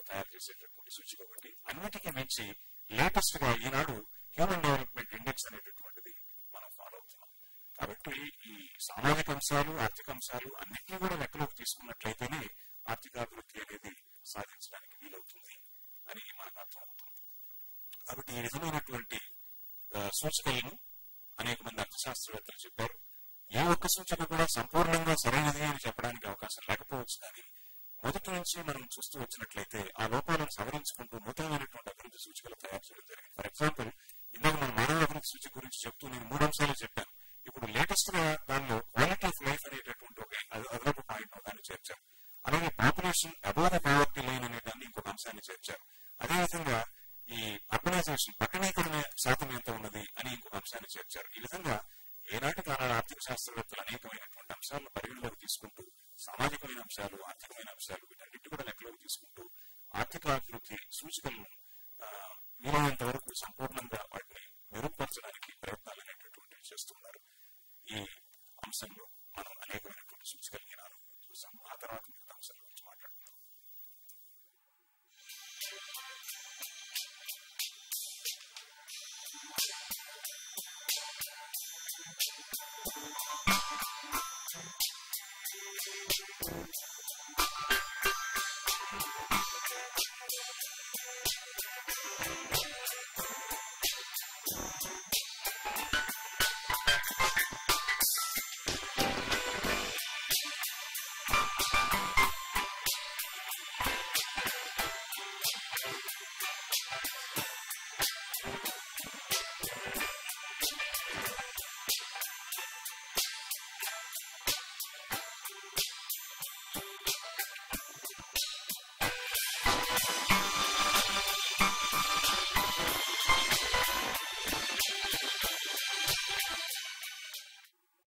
తయారు చేసేటటువంటి సూచిక ఒకటి అన్నిటికీ మించి లేటెస్ట్ గా ఈనాడు హ్యూమన్ డెవలప్మెంట్ ఇండెక్స్ అనేటటువంటిది మనం ఫాలో అవుతున్నాం కాబట్టి ఈ సామాజిక అంశాలు ఆర్థిక అంశాలు అన్నింటినీ కూడా లెక్కలోకి తీసుకున్నట్లయితేనే ఆర్థికాభివృద్ధి అనేది సాధించడానికి వీలవుతుంది అని మనకు అర్థమవుతుంది కాబట్టి ఈ విధమైనటువంటి ఆ, సూచికలను అనేక మంది అర్థశాస్త్రవేత్తలు చెప్పారు ఏ ఒక్క సూచిక కూడా సంపూర్ణంగా సరైనది అని చెప్పడానికి అవకాశం లేకపోవచ్చు కానీ మొదటి నుంచి మనం చూస్తూ వచ్చినట్లయితే ఆ లోపాలను సవరించుకుంటూ నూతనమైనటువంటి అభివృద్ధి సూచికలు తయారు చేయడం జరిగింది ఫర్ ఎగ్జాంపుల్ ఇందాక మన మానవ అభివృద్ధి సూచిక గురించి చెప్తూ నేను మూడు అంశాలు చెప్పాను ఇప్పుడు లేటెస్ట్ గా దానిలో క్వాలిటీ ఆఫ్ లైఫ్ అనేటటువంటి ఒక అద- అదనపు పాయింట్ దాన్ని చేర్చారు అలాగే population above the poverty line అనే దాన్ని ఇంకొక అంశాన్ని చేర్చారు అదేవిధంగా ఈ అర్బనైజేషన్ పట్టణీకరణ శాతం ఎంత ఉన్నది అని ఇంకొక అంశాన్ని చేర్చారు ఈ విధంగా ఏనాటి కాలాల ఆర్థిక శాస్త్రవేత్తలు అనేకమైనటువంటి అంశాలను పరిగణలోకి తీసుకుంటూ సామాజికమైన అంశాలు ఆర్థికమైన అంశాలు వీటన్నిటి కూడా లెక్కలోకి తీసుకుంటూ ఆర్థిక అభివృద్ధి సూచికలను ఆ, వీలైనంత వరకు సంపూర్ణంగా వాటిని మెరుగుపరచడానికి